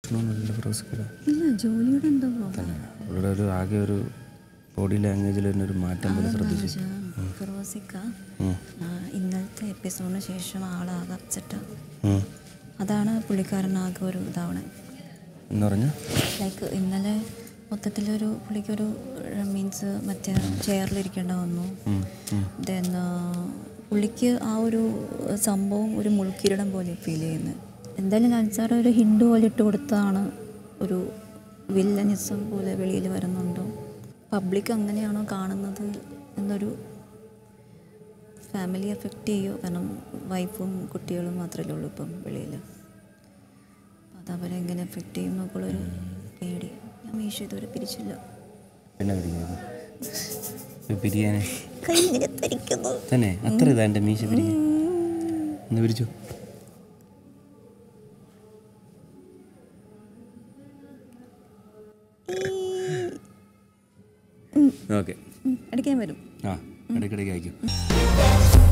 പ്രശ്നമൊന്നുമില്ല ഫിറോസ്ക്കര ഇല്ല ജോലിയുടെ എന്തോ പ്രോബ്ലം തന്നെ അവളുടെ ഒരു ആകെ ഒരു ബോഡി ലാംഗ്വേജിൽ തന്നെ ഒരു മാറ്റം പോലെ ശ്രദ്ധിച്ചു ഫിറോസിക്ക ഉം. ആ, ഇന്നലത്തെ എപ്പിസോഡിന് ശേഷം ആളാകെ അപ്സെറ്റാണ് ഉം. അതാണ് പുള്ളിക്കാരനാകെ ഒരു ഇതാവണേ എന്ന് പറഞ്ഞാൽ ലൈക്ക് ഇന്നലെ മൊത്തത്തിലൊരു പുള്ളിക്കൊരു മീൻസ് മറ്റേ ചെയറിലിരിക്കേണ്ട വന്നു ദെൻ പുള്ളിക്ക് ആ ഒരു സംഭവം ഒരു മുൾക്കിരീടം പോലെ ഫീൽ ചെയ്യുന്നത് എന്തായാലും ലാൻസാർ ഒരു ഹിന്ദു പോലെ ഇട്ട് കൊടുത്താണ് ഒരു വില്ലനിസം പോലെ വെളിയിൽ വരുന്നുണ്ടോ പബ്ലിക് അങ്ങനെയാണോ കാണുന്നത് എന്നൊരു ഫാമിലി എഫക്റ്റ് ചെയ്യുമോ കാരണം വൈഫും കുട്ടികളും മാത്രമല്ലേ ഉള്ളൂ ഇപ്പം വെളിയിൽ അത് അവരെ എങ്ങനെ എഫക്റ്റ് ചെയ്യും എന്നൊക്കെയുള്ളൊരു പേടി ഞാൻ മീഷോ ഇതുവരെ പിരിച്ചില്ല പിന്നെ പിരിക്കുന്നത് പിരിയാനെ കൈ ഇങ്ങനെ തരിക്കുന്നു തന്നെ അത്ര ഇതാ എൻ്റെ മീശ പിരിക്കാൻ ഒന്ന് പിരിച്ചു ഓക്കെ അടിക്കാൻ വരും ആ ഇടയ്ക്കിടയ്ക്ക് അയക്കും